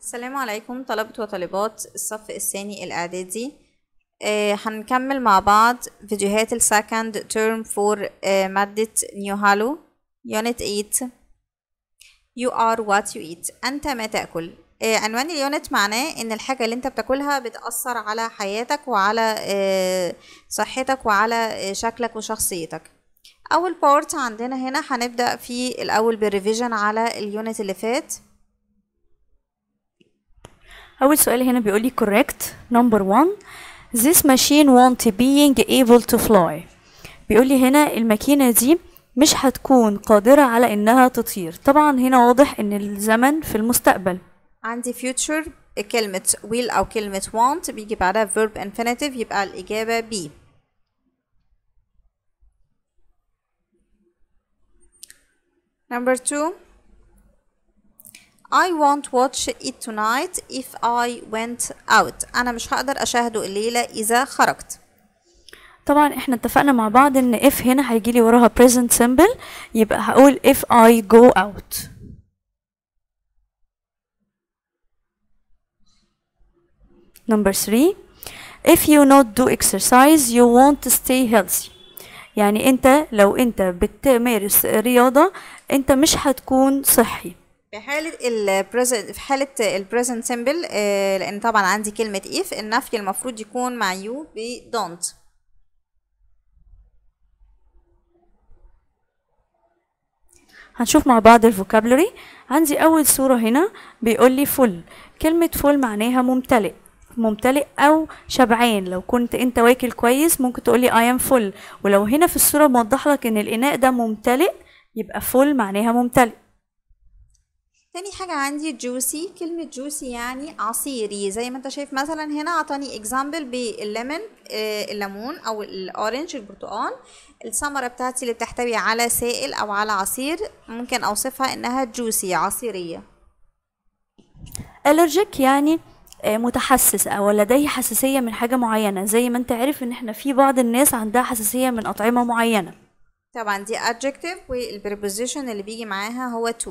السلام عليكم طلبة وطالبات الصف الثاني الإعدادي آه هنكمل مع بعض فيديوهات السكند تيرم فور آه مادة نيو هالو يونت 8 You are what you eat أنت ما تأكل آه عنوان اليونت معناه إن الحاجة اللي أنت بتاكلها بتأثر على حياتك وعلى آه صحتك وعلى آه شكلك وشخصيتك أول بارت عندنا هنا هنبدأ في الأول بالريفيجن على اليونت اللي فات أول سؤال هنا بيقول لي correct number one this machine won't being able to fly بيقول لي هنا الماكينة دي مش هتكون قادرة على إنها تطير طبعا هنا واضح إن الزمن في المستقبل عندي future كلمة will أو كلمة want بيجي بعدها verb infinitive يبقى الإجابة B Number two I won't watch it tonight if I went out أنا مش هقدر أشاهده الليلة إذا خرجت طبعا احنا اتفقنا مع بعض ان if هنا هيجيلي وراها present simple يبقى هقول if I go out number three if you not do exercise you won't stay healthy يعني انت لو انت بتمارس رياضة انت مش هتكون صحي في حالة ال present في حالة ال present simple آه، لأن طبعا عندي كلمة if النفي المفروض يكون مع you ب don't هنشوف مع بعض الفوكابلري عندي اول صورة هنا بيقول لي فل كلمة فل معناها ممتلئ ممتلئ او شبعان لو كنت انت واكل كويس ممكن تقولي I am full ولو هنا في الصورة موضح لك ان الاناء ده ممتلئ يبقى full معناها ممتلئ تاني حاجة عندي juicy كلمة juicy يعني عصيري زي ما انت شايف مثلا هنا عطاني example بالليمون آه، الليمون او الاورنج البرتقال الثمرة بتاعتي اللي بتحتوي على سائل او على عصير ممكن اوصفها انها juicy عصيرية allergic يعني آه، متحسس او لديه حساسية من حاجة معينة زي ما انت عارف ان احنا في بعض الناس عندها حساسية من اطعمة معينة طبعا دي adjective والpreposition اللي بيجي معاها هو to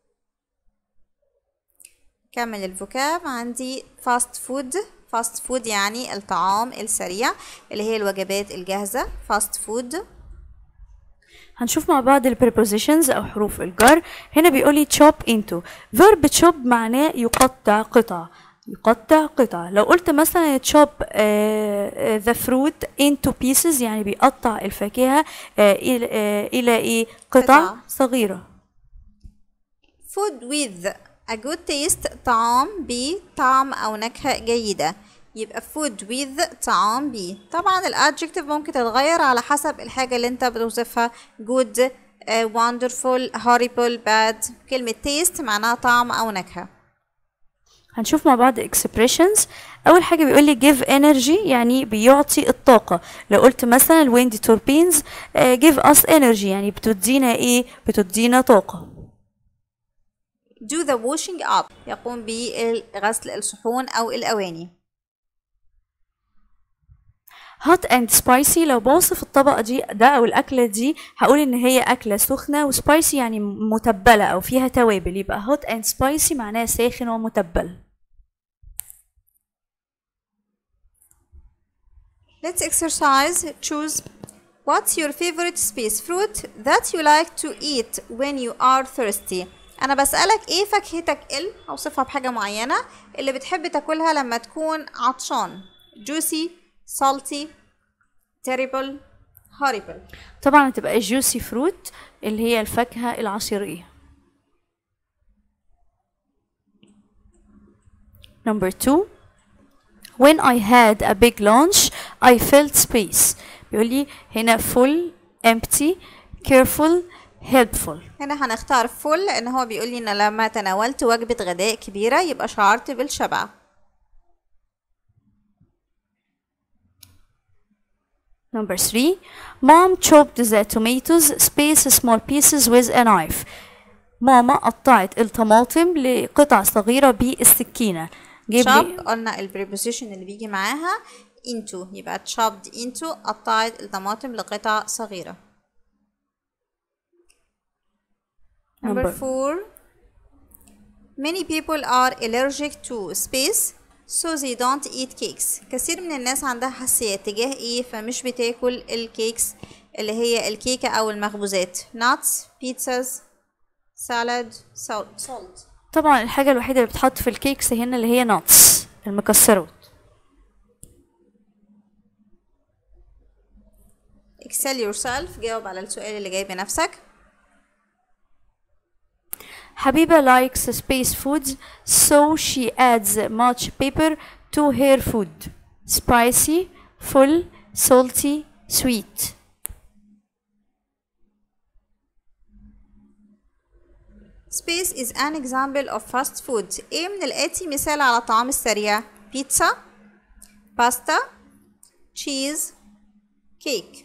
كمل الفوكاب عندي fast food fast food يعني الطعام السريع اللي هي الوجبات الجاهزة fast food هنشوف مع بعض ال prepositions أو حروف الجر هنا بيقولي chop into verb chop معناه يقطع قطع يقطع قطع لو قلت مثلا chop آه، آه، the fruit into pieces يعني بيقطع الفاكهة آه، إلى آه، إلى إيه قطع قطع. صغيرة food with a good taste طعام بطعم أو نكهة جيدة يبقى food with طعام ب طبعا الادجكتيف ممكن تتغير على حسب الحاجة اللي انت بتوصفها good uh, wonderful horrible bad كلمة taste معناها طعم أو نكهة هنشوف مع بعض expressions اول حاجه بيقول لي give energy يعني بيعطي الطاقه لو قلت مثلا الويند توربينز give us energy يعني بتدينا ايه بتدينا طاقه do the washing up يقوم بغسل الصحون أو الأواني hot and spicy لو بوصف الطبقه دي ده او الاكله دي هقول ان هي اكله سخنه وسبايسي يعني متبله او فيها توابل يبقى hot and spicy معناها ساخن ومتبل Let's exercise. Choose what's your favorite space fruit that you like to eat when you are thirsty. أنا بسألك إيه فاكهتك ال أوصفها بحاجة معينة اللي بتحب تاكلها لما تكون عطشان. Juicy, salty, terrible, horrible. طبعا هتبقى juicy fruit اللي هي الفاكهه العصيريه Number two, when I had a big lunch, I felt space. بيقول لي هنا full, empty, careful, helpful. هنا هنختار full لأن هو بيقول لي إن لما تناولت وجبة غداء كبيرة يبقى شعرت بالشبع. Number three, mom chopped the tomatoes space small pieces with a knife. ماما قطعت الطماطم لقطع صغيرة بالسكينة. جيب لي chop قلنا ال preposition اللي بيجي معاها into يبقى chopped into قطعت الطماطم لقطع صغيرة number Number- four Many people are allergic to space so they don't eat cakes كثير من الناس عندها حساسية تجاه ايه فمش بتاكل الكيكس اللي هي الكيكة أو المخبوزات nuts pizzas salad salt salt طبعا الحاجة الوحيدة اللي بتتحط في الكيكس هنا اللي هي ناتس المكسرات excel yourself جاوب على السؤال اللي جاي بنفسك Habiba likes space foods so she adds much pepper to her food spicy full salty sweet Space is an example of fast food. ايه من الآتي مثال على الطعام السريع؟ بيتزا باستا تشيز كيك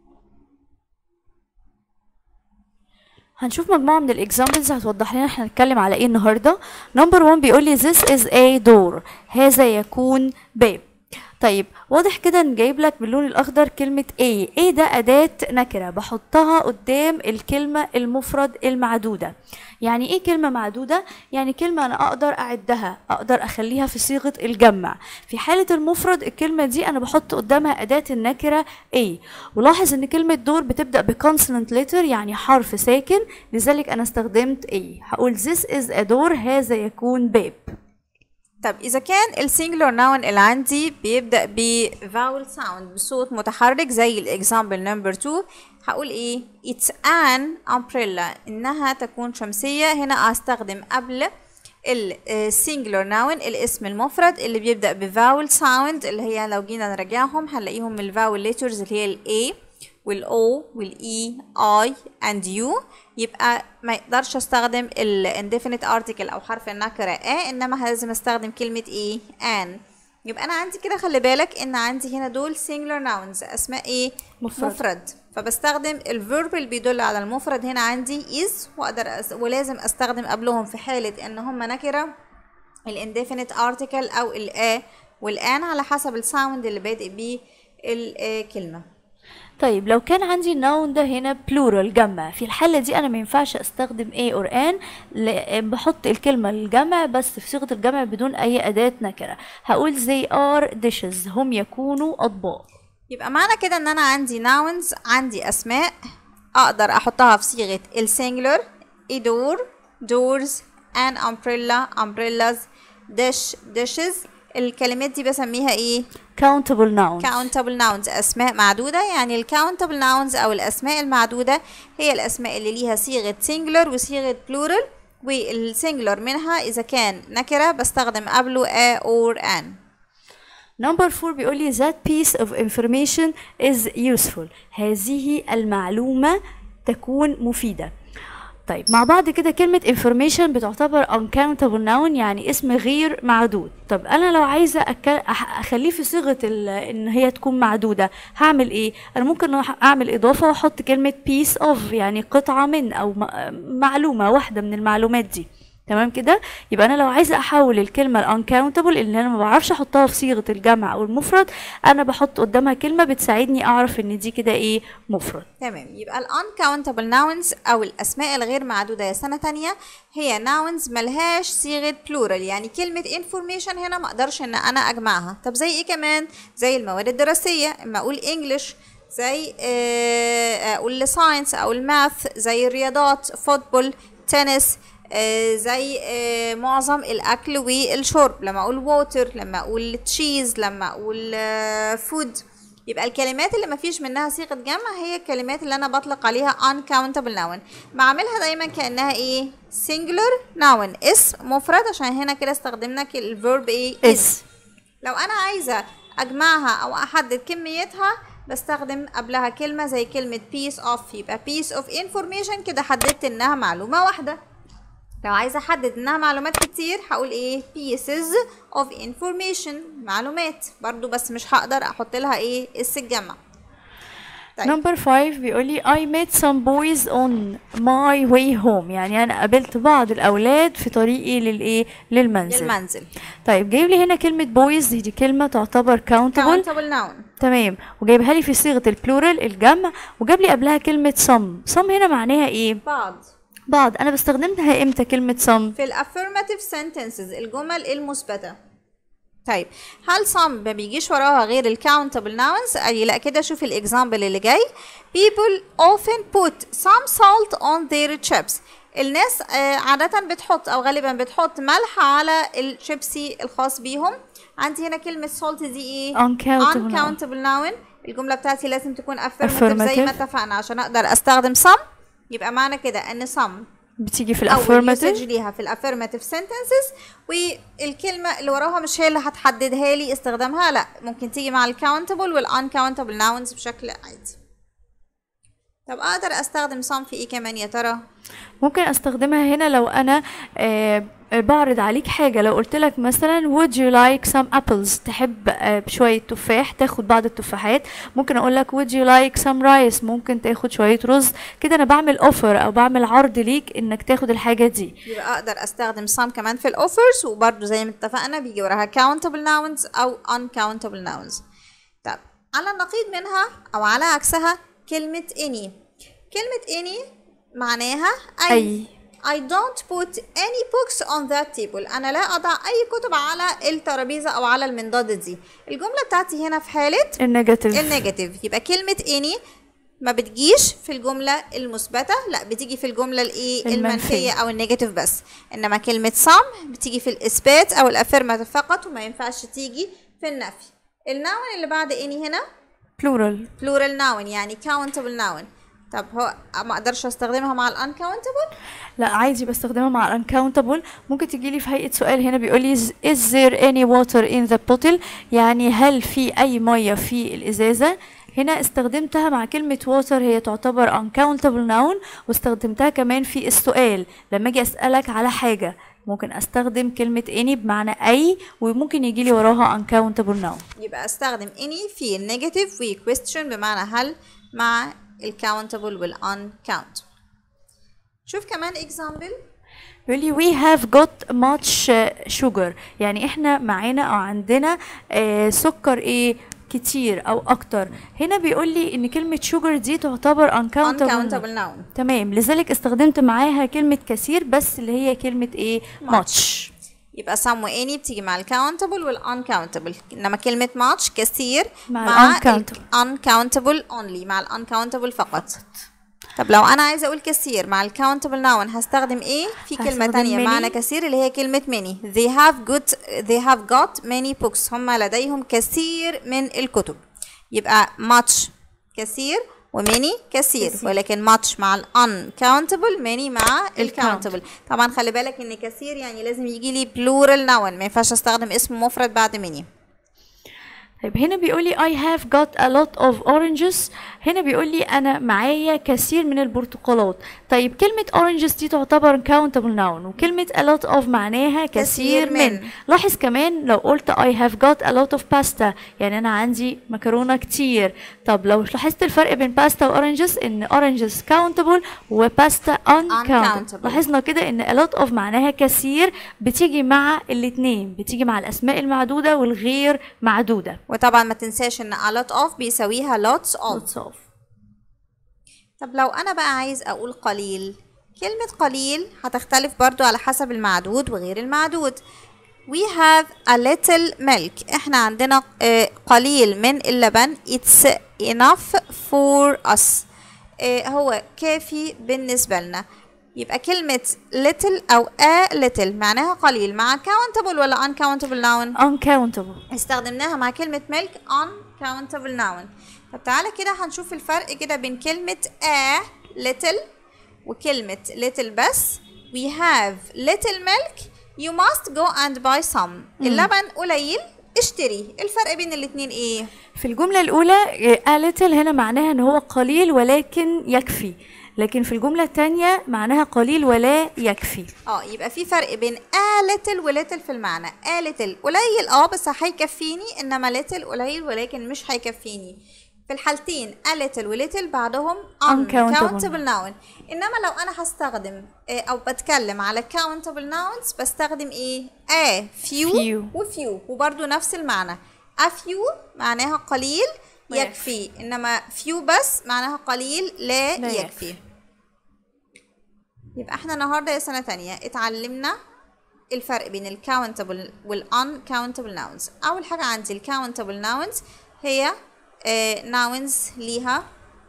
هنشوف مجموعة من الاكزامبلز هتوضح لنا احنا هنتكلم على ايه النهاردة نمبر 1 بيقول لي this is a door هذا يكون باب طيب واضح كده ان جايب لك باللون الاخضر كلمة ايه ايه ده اداة نكرة بحطها قدام الكلمة المفرد المعدودة يعني ايه كلمة معدودة يعني كلمة انا اقدر اعدها اقدر اخليها في صيغة الجمع في حالة المفرد الكلمة دي انا بحط قدامها اداة النكرة ايه ولاحظ ان كلمة دور بتبدأ بكونسونانت ليتر يعني حرف ساكن لذلك انا استخدمت ايه هقول this is a door هذا يكون باب طب إذا كان السنجلر ناون اللي عندي بيبدأ ب vowel sound بصوت متحرك زي الإكزامبل نمبر 2 هقول إيه it's an umbrella إنها تكون شمسية هنا أستخدم قبل السنجلر ناون الاسم المفرد اللي بيبدأ بفاول ساوند اللي هي لو جينا نراجعهم هنلاقيهم الفاول ليترز اللي هي ال A وال O وال E I and U يبقى ما يقدرش استخدم ال indefinite article او حرف النكرة a انما لازم استخدم كلمة ايه an يبقى انا عندي كده خلي بالك ان عندي هنا دول singular nouns اسماء ايه مفرد. مفرد فبستخدم الفيرب اللي بيدل على المفرد هنا عندي is واقدر أس... ولازم استخدم قبلهم في حالة ان هم نكرة الانديفينيت ارتكل او الا والان على حسب الساوند اللي بادئ بيه الكلمة طيب لو كان عندي النون ده هنا plural جمع في الحالة دي أنا ما ينفعش أستخدم a or an ل- بحط الكلمة الجمع بس في صيغة الجمع بدون أي أداة نكرة هقول they are dishes هم يكونوا أطباق يبقى معنى كده ان انا عندي nouns عندي اسماء اقدر احطها في صيغة السنجلر a door doors an umbrella umbrellas dish dishes الكلمات دي بسميها ايه countable nouns countable nouns اسماء معدودة يعني ال countable nouns او الاسماء المعدودة هي الاسماء اللي ليها صيغة singular وصيغة plural والسنجلر منها اذا كان نكرة بستخدم قبله a or an number four بيقول لي that piece of information is useful هذه المعلومة تكون مفيدة طيب مع بعض كده كلمة information بتعتبر uncountable noun يعني اسم غير معدود طب أنا لو عايزة أك- أح- أخليه في صيغة ال- إن هي تكون معدودة هعمل إيه؟ أنا ممكن أح- أعمل إضافة وأحط كلمة piece of يعني قطعة من أو م- معلومة واحدة من المعلومات دي تمام كده يبقى انا لو عايزه احول الكلمه الانكاونتبل اللي انا ما بعرفش احطها في صيغه الجمع او المفرد انا بحط قدامها كلمه بتساعدني اعرف ان دي كده ايه مفرد تمام يبقى ال uncountable nouns أو الأسماء الغير معدودة يا سنة تانية هي nouns ملهاش صيغة plural يعني كلمة information هنا ما أقدرش إن أنا أجمعها طب زي إيه كمان زي المواد الدراسية إما أقول English زي آه، أقول science أو الماث زي الرياضات فوتبول تنس آه، زي آه، معظم الأكل والشرب لما أقول water لما أقول cheese لما أقول آه، food يبقى الكلمات اللي مفيش منها صيغة جمع هي الكلمات اللي أنا بطلق عليها uncountable noun بعملها دايما كأنها إيه singular noun اسم مفرد عشان هنا كده استخدمنا ك- الverb إيه is لو أنا عايزة أجمعها أو أحدد كميتها بستخدم قبلها كلمة زي كلمة piece of يبقى piece of information كده حددت إنها معلومة واحدة لو عايزة أحدد إنها معلومات كتير هقول إيه pieces of information معلومات برضو بس مش هقدر أحط لها إيه اس الجمع طيب. نمبر 5 بيقول لي I met some boys on my way home يعني انا قابلت بعض الاولاد في طريقي للايه للمنزل للمنزل طيب جايب لي هنا كلمة boys دي, دي كلمة تعتبر countable countable noun تمام وجايبها لي في صيغة البلورال الجمع وجاب لي قبلها كلمة some some هنا معناها ايه بعض بعض انا بستخدمها امتى كلمة some في ال affirmative sentences الجمل المثبتة طيب هل some ما بيجيش وراها غير ال countable nouns أي لا كده شوف الإكزامبل اللي جاي people often put some salt on their chips الناس آه، عادة بتحط أو غالبا بتحط ملح على الشيبسي الخاص بيهم عندي هنا كلمة salt دي ايه؟ Uncountable noun. uncountable noun الجملة بتاعتي لازم تكون affirmative, زي ما Affirmative. اتفقنا عشان أقدر أستخدم some يبقى معنى كده إن some بتيجي في او اليوسج الافيرماتيف ليها في الافيرماتيف sentences والكلمه اللي وراها مش هي اللي هتحددها لي استخدامها لا ممكن تيجي مع الكاونتبل والانكاونتبل nouns بشكل عادي طب اقدر استخدم some في ايه كمان يا ترى ممكن استخدمها هنا لو انا آه بعرض عليك حاجة لو قلت لك مثلا would you like some apples تحب آه شوية تفاح تاخد بعض التفاحات ممكن اقول لك would you like some rice ممكن تاخد شوية رز كده انا بعمل offer او بعمل عرض ليك انك تاخد الحاجة دي يبقى اقدر استخدم some كمان في الاوفرز وبرده زي ما اتفقنا بيجي وراها countable nouns او uncountable nouns طب على النقيض منها او على عكسها كلمة any كلمة any معناها أي أي. I don't put any books on that table أنا لا أضع أي كتب على الترابيزة أو على المنضدة دي الجملة بتاعتي هنا في حالة النيجاتيف النيجاتيف يبقى كلمة any ما بتجيش في الجملة المثبتة لا بتيجي في الجملة الايه المنفية. المنفية او النيجاتيف بس انما كلمة some بتيجي في الاثبات او الافيرماتيف فقط وما ينفعش تيجي في النفي الناون اللي بعد any هنا plural plural noun يعني countable noun طب هو ما اقدرش استخدمها مع ال uncountable لا عادي بستخدمها مع uncountable ممكن تجي لي في هيئة سؤال هنا بيقول لي is there any water in the bottle يعني هل في أي مية في الإزازة هنا استخدمتها مع كلمة water هي تعتبر uncountable noun واستخدمتها كمان في السؤال لما اجي أسألك على حاجة ممكن استخدم كلمة any بمعنى أي وممكن يجي لي وراها uncountable noun يبقى استخدم any في النيجاتيف و question بمعنى هل مع ال countable وال uncountable شوف كمان example بيقول لي we have got much uh, sugar يعني احنا معانا او عندنا آه سكر ايه كتير او اكتر هنا بيقول لي ان كلمة sugar دي تعتبر uncountable, uncountable noun تمام لذلك استخدمت معاها كلمة كثير بس اللي هي كلمة ايه much يبقى some و any بتيجي مع ال countable وال uncountable انما كلمة much كثير مع ال ال uncountable only مع ال uncountable فقط طب لو انا عايزه اقول كثير مع ال countable noun هستخدم ايه في كلمه هستخدم تانية many. معنى كثير اللي هي كلمه many they have got they have got many books هم لديهم كثير من الكتب يبقى much كثير وماني كثير كثير. ولكن much مع ال uncountable many مع ال ال countable طبعا خلي بالك ان كثير يعني لازم يجي لي plural noun ما ينفعش استخدم اسم مفرد بعد many طيب هنا بيقول لي I have got a lot of oranges هنا بيقول لي أنا معايا كثير من البرتقالات طيب كلمة oranges دي تعتبر countable noun وكلمة a lot of معناها كثير كثير من من. لاحظ كمان لو قلت I have got a lot of pasta يعني أنا عندي مكرونة كتير طب لو لاحظت الفرق بين pasta و oranges إن oranges countable و pasta uncountable Uncountable. لاحظنا كده إن a lot of معناها كثير بتيجي مع الاتنين بتيجي مع الأسماء المعدودة والغير معدودة وطبعا ما تنساش ان a lot of بيساويها lots of lots of طب لو انا بقى عايز اقول قليل كلمة قليل هتختلف برضو على حسب المعدود وغير المعدود we have a little milk احنا عندنا آه، قليل من اللبن it's enough for us آه، هو كافي بالنسبة لنا يبقى كلمة little أو a little معناها قليل مع countable ولا uncountable noun؟ uncountable استخدمناها مع كلمة milk uncountable noun طب تعالى كده هنشوف الفرق كده بين كلمة a little وكلمة little بس we have little milk you must go and buy some اللبن قليل اشتري الفرق بين الاتنين ايه في الجملة الأولى آه، a little هنا معناها إن هو قليل ولكن يكفي لكن في الجملة التانية معناها قليل ولا يكفي اه يبقى في فرق بين a little و little في المعنى a little قليل اه بس هيكفيني انما little قليل ولكن مش هيكفيني في الحالتين a little و little بعدهم Uncountable. uncountable noun انما لو انا هستخدم آه، او بتكلم على countable nouns بستخدم ايه a few, Few. و few وبرضو نفس المعنى a few معناها قليل لا يكفي انما few بس معناها قليل لا, لا يكفي. يكفي. يبقى احنا النهارده يا سنة تانية اتعلمنا الفرق بين ال countable وال uncountable nouns أول حاجة عندي ال countable nouns هي آه nouns ليها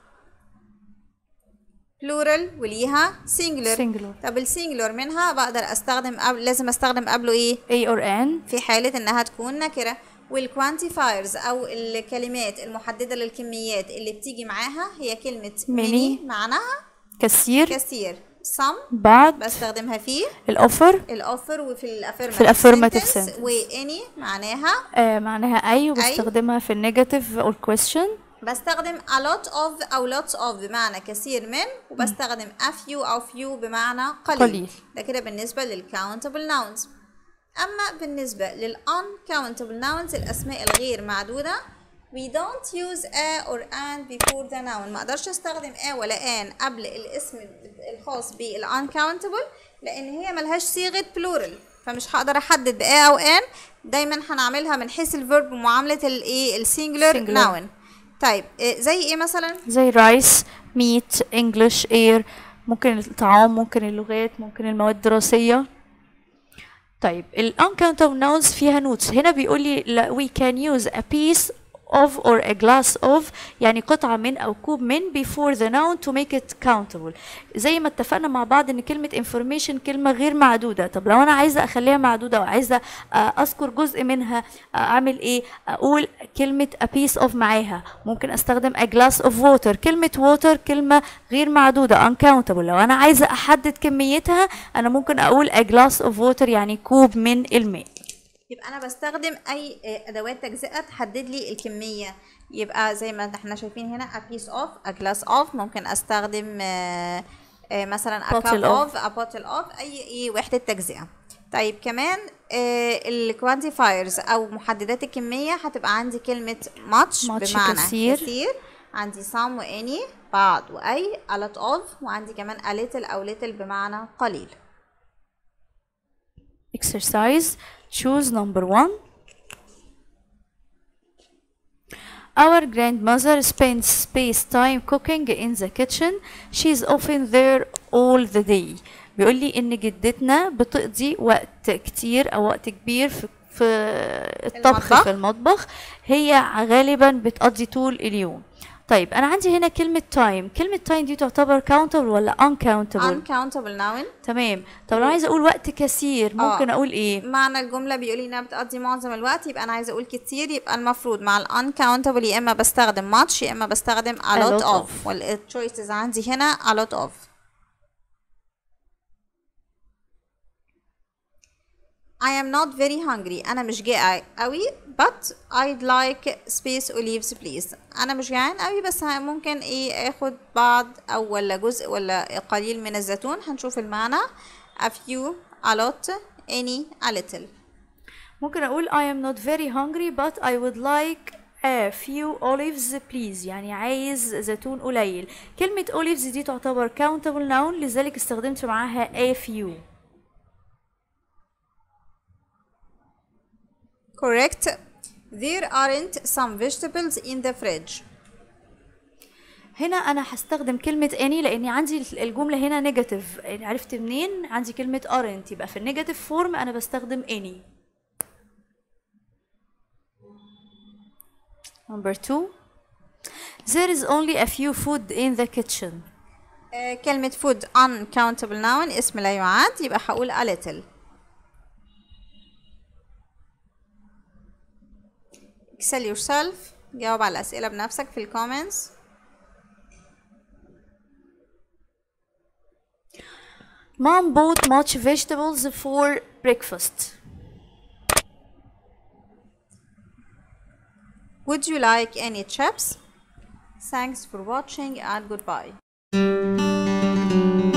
plural وليها singular Singular. طب السنجلر منها بقدر استخدم قبل لازم استخدم قبله ايه A or N في حالة انها تكون نكرة والكوانتيفايرز او الكلمات المحددة للكميات اللي بتيجي معاها هي كلمة Many. معناها كثير كثير some بعد بستخدمها في الأوفر الاوفر وفي الافيرماتيف في الaffirmative sentence. واني معناها آه معناها أي وبستخدمها في النيجاتيف أو الكويستشن بستخدم a lot of او lots of بمعنى كثير من وبستخدم a few او few بمعنى قليل, قليل. ده كده بالنسبة للcountable nouns أما بالنسبة لل uncountable nouns الأسماء الغير معدودة we don't use a or an before the noun ما اقدرش استخدم a ولا an قبل الاسم الخاص بال uncountable لأن هي ملهاش صيغة plural فمش هقدر أحدد ب a أو an دايما هنعملها من حيث الفيرب بمعاملة الايه السنجلر Singular. noun طيب إيه زي ايه مثلا زي رايس ميت انجلش اير ممكن الطعام ممكن اللغات ممكن المواد الدراسية طيب ال uncountable nouns فيها notes هنا بيقول لي لا we can use a piece of or a glass of يعني قطعة من أو كوب من before the noun to make it countable زي ما اتفقنا مع بعض إن كلمة information كلمة غير معدودة طب لو أنا عايزة أخليها معدودة أو عايزة آه، أذكر جزء منها آه، أعمل إيه أقول كلمة a piece of معاها ممكن أستخدم a glass of water كلمة water كلمة غير معدودة uncountable لو أنا عايزة أحدد كميتها أنا ممكن أقول a glass of water يعني كوب من الماء يبقى انا بستخدم اي آه، ادوات تجزئه تحدد لي الكميه يبقى زي ما احنا شايفين هنا a piece of a glass of ممكن استخدم آه، آه، مثلا a cup Bottle of of. a bottle of اي اي وحده تجزئه طيب كمان الكوانتيفايرز او محددات الكميه هتبقى عندي كلمه much, Much بمعنى كثير. كثير عندي some واني بعض واي a lot of وعندي كمان a little او little بمعنى قليل exercise choose number one Our grandmother spends space time cooking in the kitchen. She's often there all the day. بيقول لي إن جدتنا بتقضي وقت كتير أو وقت كبير في في الطبخ المطبخ. في المطبخ هي غالبا بتقضي طول اليوم. طيب أنا عندي هنا كلمة time، كلمة time دي تعتبر countable ولا uncountable؟ uncountable noun تمام، طب لو عايزة أقول وقت كثير ممكن آه. أقول إيه؟ معنى الجملة بيقول لي انها بتقضي معظم الوقت يبقى انا عايزة اقول كتير يبقى المفروض مع ال uncountable يا اما بستخدم much يا اما بستخدم a lot, lot of, of. والchoices عندي هنا a lot of I am not very hungry أنا مش جائع قوي but I'd like space olives please أنا مش جعان قوي بس ه- ممكن إيه آخد بعض أو ولا جزء ولا قليل من الزيتون هنشوف المعنى a few a lot any a little ممكن أقول I am not very hungry but I would like a few olives please يعني عايز زيتون قليل كلمة olives دي تعتبر countable noun لذلك استخدمت معاها a few correct there aren't some vegetables in the fridge هنا أنا هستخدم كلمة any لأني عندي الجملة هنا نيجاتيف عرفت منين عندي كلمة aren't يبقى في النيجاتيف فورم أنا بستخدم any number two there is only a few food in the kitchen آه، كلمة food uncountable noun اسم لا يعد يبقى هقول a little excel yourself جاوب على الأسئلة بنفسك في الكومنتس Mom bought much vegetables for breakfast. Would you like any chips? Thanks for watching and goodbye